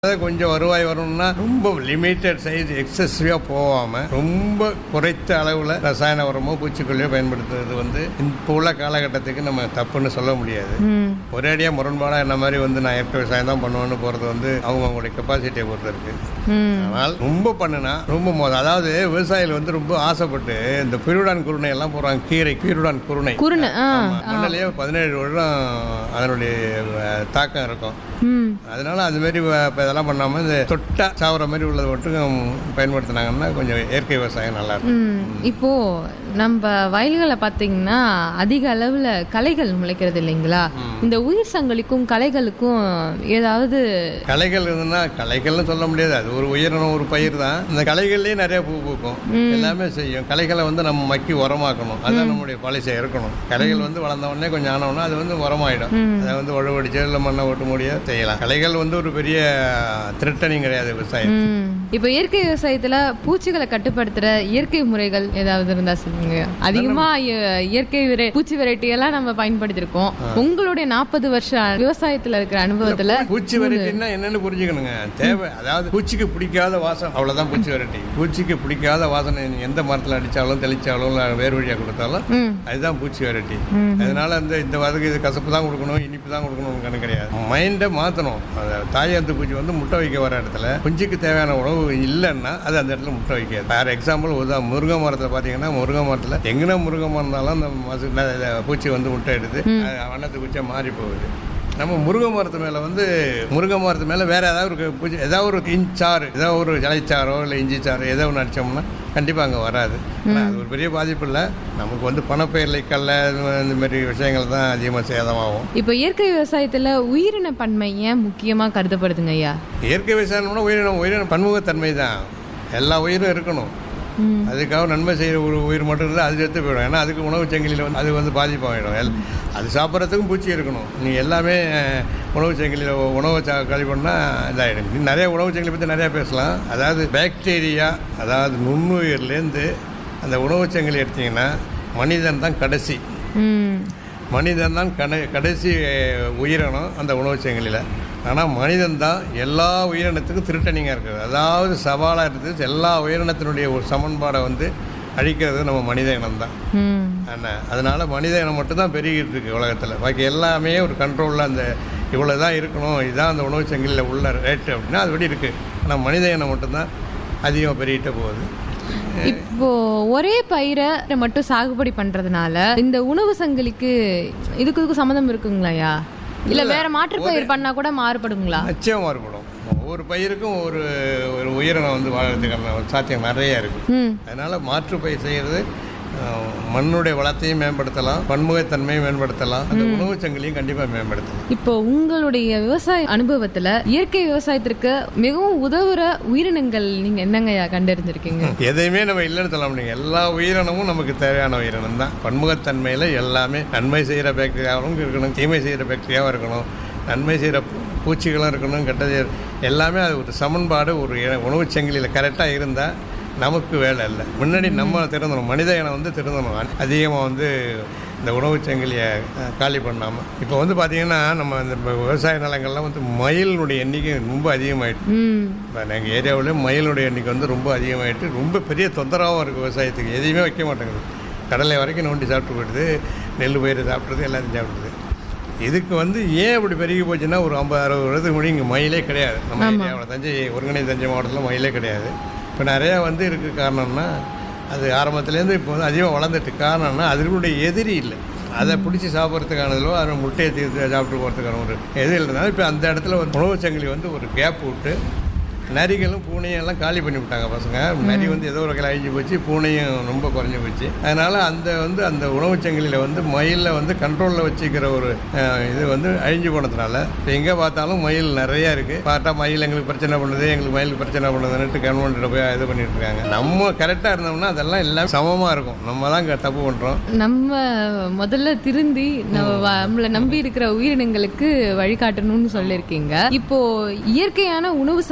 அதாவது கொஞ்சம் வருவாய் வரணும்னா ரொம்ப லிமிட்டட் சைஸ் எக்ஸசிவாக போகாமல் ரொம்ப குறைத்த அளவில் ரசாயன உரமோ பூச்சிக்கொல்லியோ பயன்படுத்துறது வந்து இப்போ உள்ள காலகட்டத்துக்கு நம்ம தப்புன்னு சொல்ல முடியாது ம் ஒரேடியாக முரண்பாடாக என்ன மாதிரி வந்து நான் இயற்கை விவசாயம் தான் பண்ணுவேன்னு போகிறது வந்து அவங்கவுங்களுடைய கெப்பாசிட்டியை பொறுத்து இருக்கு ம் ஆனால் ரொம்ப பண்ணுனா ரொம்ப மோசம் அதாவது விவசாயிகள் வந்து ரொம்ப ஆசைப்பட்டு இந்த பீருடான் குருணை எல்லாம் போடுறாங்க கீரை பீருடான் குருணை குருணை ஆ ஆமா, மண்ணிலேயே பதினேழு வருடம் அதனுடைய அஹ், தாக்கம் இருக்கும் ம் அதனால அது மாதிரி வ- இப்ப இதெல்லாம் பண்ணாமல் இந்த தொட்டா சாவர மாதிரி உள்ளதை மட்டும் பயன்படுத்தினாங்கன்னா கொஞ்சம் இயற்கை விவசாயம் நல்லா இருக்கும் ம் இப்போ நம்ம வயல்களை பார்த்தீங்கன்னா அதிக அளவில் களைகள் முளைக்கிறது இல்லைங்களா இந்த உயிர் சங்கிலிக்கும் களைகளுக்கும் ஏதாவது களைகள் இருந்ததுன்னா களைகள்னு சொல்ல முடியாது அது ஒரு உயிரினம் ஒரு பயிர் தான் இந்த களைகள்லேயே நிறைய பூ பூக்கும் எல்லாமே செய்யும் களைகளை வந்து நம்ம மக்கி உரமாக்கணும் அதுதான் நம்முடைய பாலிசியாக இருக்கணும் களைகள் வந்து வளர்ந்த உடனே கொஞ்சம் ஆனவுடனே அது வந்து உரமாயிடும் அதை வந்து உழவடிச்சோ இல்லை மண்ணை ஓட்டு முடியோ செய்யலாம் களைகள் வந்து ஒரு பெரிய திருட்டனிங் கிடையாது விவசாயம் ம் இப்போ இயற்கை விவசாயத்துல பூச்சிகளை கட்டுப்படுத்துற இயற்கை முறைகள் ஏதாவது இருந்தா சொல்லுங்க அதிகமா இய- இயற்கை விரை பூச்சி வெரைட்டி எல்லாம் நம்ம பயன்படுத்திருக்கோம் உங்களுடைய நாற்பது வருஷம் விவசாயத்துல இருக்கிற அனுபவத்துல பூச்சி வெரைட்டின்னா என்னன்னு புரிஞ்சுக்கணுங்க தேவை அதாவது பூச்சிக்கு பிடிக்காத வாசம் அவ்வளவுதான் பூச்சி வெரைட்டி பூச்சிக்கு பிடிக்காத வாசனை நீ எந்த மரத்தில் அடிச்சாலும் தெளிச்சாலும் இல்லை வேர் வழியாக கொடுத்தாலும் ம் அதுதான் பூச்சி வெரைட்டி அதனால அந்த இந்த வதக்கு இது கசப்பு தான் கொடுக்கணும் இனிப்பு தான் கொடுக்கணும் கணக்கு கிடையாது மைண்டை மாற்றணும் அந்த தாயந்து பூச்சி வந்து முட்டை வைக்க வர இடத்துல குஞ்சுக்கு தேவையான உணவு இல்லைன்னா அது அந்த இடத்துல முட்டை வைக்காது வேறு எக்ஸாம்பிள் உதா முருங்கை மரத்தில் பார்த்தீங்கன்னா முருங்கை மரத்தில் எங்கே முருங்கை மரம் இருந்தாலும் அந்த மசு இந்த பூச்சி வந்து முட்டை எடுத்து அது வண்ணத்து பூச்சியாக மாறி போகுது நம்ம முருங்கை மரத்து மேலே வந்து முருங்கை மரத்து மேலே வேறு ஏதாவது ஒரு பூச்சி ஏதாவது ஒரு இன்ச்சாறு ஏதாவது ஒரு ஜலைச்சாரோ இல்லை இஞ்சி சாறு ஏதோ ஒன்று அடித்தோம்னா கண்டிப்பாக அங்கே வராது ஆனால் அது ஒரு பெரிய பாதிப்பு இல்லை நமக்கு வந்து பணப்பயிர்லை கடல இந்த மாதிரி விஷயங்கள் தான் அதிகமாக சேதமாகும் இப்போ இயற்கை விவசாயத்துல உயிரின பன்மை ஏன் முக்கியமா கருதப்படுதுங்க ஐயா இயற்கை விவசாயம்னா உயிரினம் உயிரினம் பன்முகத்தன்மை தான் எல்லா உயிரும் இருக்கணும் ம் அதுக்காக நன்மை செய்கிற ஒரு உயிர் மட்டும் இருந்தால் அது செத்து போயிடும் ஏன்னா அதுக்கு உணவு சங்கிலியில் வந்து அது வந்து பாதிப்பாகிடும் எல் அது சாப்பிட்றதுக்கும் பூச்சி இருக்கணும் நீ எல்லாமே அஹ், உணவு சங்கிலியில் உணவை சா கழி பண்ணால் இதாகிடும் நீ நிறைய உணவு சங்கிலி பற்றி நிறையா பேசலாம் அதாவது பாக்டீரியா அதாவது நுண்ணுயிர்லேருந்து அந்த உணவு சங்கிலி எடுத்தீங்கன்னா மனிதன் தான் கடைசி ம் மனிதன் தான் கட கடைசி அஹ், உயிரினம் அந்த உணவு சங்கிலியில் ஆனால் மனிதன் தான் எல்லா உயிரினத்துக்கும் திருட்டனிங்காக இருக்குது அதாவது சவாலாக இருக்குது எல்லா உயிரினத்தினுடைய ஒரு சமன்பாடை வந்து அழிக்கிறது நம்ம மனித இனம் தான் ம் என்ன அதனால் மனித இனம் மட்டும்தான் பெருகிட்டு இருக்கு உலகத்தில் பாக்கி எல்லாமே ஒரு கண்ட்ரோலில் அந்த இவ்வளோ தான் இருக்கணும் இதுதான் அந்த உணவு சங்கிலியில் உள்ள ரேட்டு அப்படின்னா அது படி இருக்குது ஆனால் மனித இனம் மட்டும்தான் அதிகமாக பெருகிட்டே போகுது இப்போ ஒரே பயிரை மட்டும் சாகுபடி பண்றதுனால இந்த உணவு சங்கிலிக்கு இதுக்கு இதுக்கு சம்மந்தம் இருக்குங்களாயா இல்ல வேற மாற்று பயிர் பண்ணா கூட மாறுபடுங்களா நிச்சயம் மாறுபடும் ஒவ்வொரு பயிருக்கும் ஒரு ஒரு உயிரினம் வந்து வாழறதுக்கான சாத்தியம் நிறைய இருக்குது ம் அதனால் மாற்று பயிர் செய்கிறது அஹ், மண்ணுடைய வளத்தையும் மேம்படுத்தலாம் பன்முகத்தன்மையும் மேம்படுத்தலாம் அந்த உணவு சங்கிலியும் கண்டிப்பாக மேம்படுத்தலாம் இப்போ உங்களுடைய விவசாய அனுபவத்துல இயற்கை விவசாயத்திற்கு மிகவும் உதவுற உயிரினங்கள் நீங்க என்னங்கய்யா கண்டறிஞ்சிருக்கீங்க எதையுமே நம்ம இல்லைன்னு சொல்ல முடியும் எல்லா உயிரினமும் நமக்கு தேவையான உயிரினம் தான் பன்முகத்தன்மையில் எல்லாமே நன்மை செய்கிற பாக்டீரியாவும் இருக்கணும் தீமை செய்கிற பாக்டீரியாவும் இருக்கணும் நன்மை செய்கிற பூச்சிகளும் இருக்கணும் கெட்டது எல்லாமே அது ஒரு சமன்பாடு ஒரு இன- உணவுச் சங்கிலியில் கரெக்டாக இருந்தால் நமக்கு வேலை இல்லை முன்னாடி நம்ம திருந்தணும் மனித இனம் வந்து திருந்தணும் அதிகமாக வந்து இந்த உணவுச் சங்கிலியை அஹ், காலி பண்ணாமல் இப்போ வந்து பார்த்திங்கன்னா நம்ம இந்த விவசாய நிலங்கள்லாம் வந்து மயிலினுடைய எண்ணிக்கை ரொம்ப அதிகமாயிட்டு ம் இப்போ எங்கள் ஏரியாவில் மயிலுடைய எண்ணிக்கை வந்து ரொம்ப அதிகமாகிட்டு ரொம்ப பெரிய தொந்தரவாகவும் இருக்குது விவசாயத்துக்கு எதையுமே வைக்க மாட்டேங்குது கடலை வரைக்கும் நோண்டி சாப்பிட்டு போயிடுது நெல் பயிர் சாப்பிட்றது எல்லாத்தையும் சாப்பிடுது இதுக்கு வந்து ஏன் இப்படி பெருகி போச்சுன்னா ஒரு ஐம்பது அறுபது வருடத்துக்கு முன்னாடி இங்கே மயிலே கிடையாது நம்ம ஏரியாவில் தஞ்சை ஒருங்கிணைந்த தஞ்சை மாவட்டத்தில் மயிலே கிடையாது இப்போ நிறையா வந்து இருக்கு காரணம்னா அது ஆரம்பத்துலேருந்து இப்போ வந்து அதிகமாக வளர்ந்துட்டு காரணம்னா அதனுடைய எதிரி இல்லை அதை பிடிச்சி சாப்பிட்றதுக்கானதிலோ அதை முட்டையை தீர்த்து சாப்பிட்டு போகிறதுக்கான ஒரு எதிரி இல்லைனால இப்போ அந்த இடத்துல ஒரு உணவு சங்கிலி வந்து ஒரு கேப் விட்டு நரிகளும் பூனையும் எல்லாம் காலி பண்ணி விட்டாங்க பசங்க நரி வந்து ஏதோ ஒரு வகையில் அழிஞ்சு போச்சு பூனையும் ரொம்ப குறைஞ்சி போச்சு அதனால் அந்த வந்து அந்த உணவுச் சங்கிலியில் வந்து மயிலில் வந்து கண்ட்ரோலில் வச்சுக்கிற ஒரு அஹ், இது வந்து அழிஞ்சு போனதுனால இப்போ எங்கே பார்த்தாலும் மயில் நிறையா இருக்குது பார்த்தா மயில் எங்களுக்கு பிரச்சனை பண்ணுது எங்களுக்கு மயிலுக்கு பிரச்சனை பண்ணுதுன்னுட்டு கவர்மெண்ட்டில் போய் இது பண்ணிட்டு இருக்காங்க நம்ம கரெக்டாக இருந்தோம்னா அதெல்லாம் எல்லாம் சமமாக இருக்கும் நம்ம தான் இங்க தப்பு பண்ணுறோம் நம்ம முதல்ல திருந்தி நம்ம வ- நம்மள நம்பி இருக்கிற உயிரினங்களுக்கு வழிகாட்டணும்னு சொல்லியிருக்கீங்க இப்போ இயற்கையான உணவு சங்கிலிய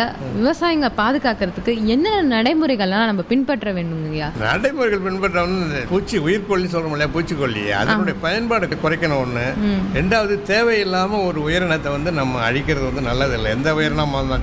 விவசாயிங்க பாதுகாக்கிறதுக்கு என்னென்ன நடைமுறைகள்லாம் நம்ம பின்பற்ற வேண்டுங்கய்யா நடைமுறைகள் பின்பற்ற வந்து இந்த பூச்சி உயிர்கொல்லி சொல்றோம் இல்லையா பூச்சிக்கொல்லி அதனுடைய பயன்பாடு குறைக்கணும் ஒன்று ரெண்டாவது தேவையில்லாமல் ஒரு உயிரினத்தை வந்து நம்ம அழிக்கிறது வந்து நல்லதில்லை எந்த உயிரினமாக இருந்தாலும்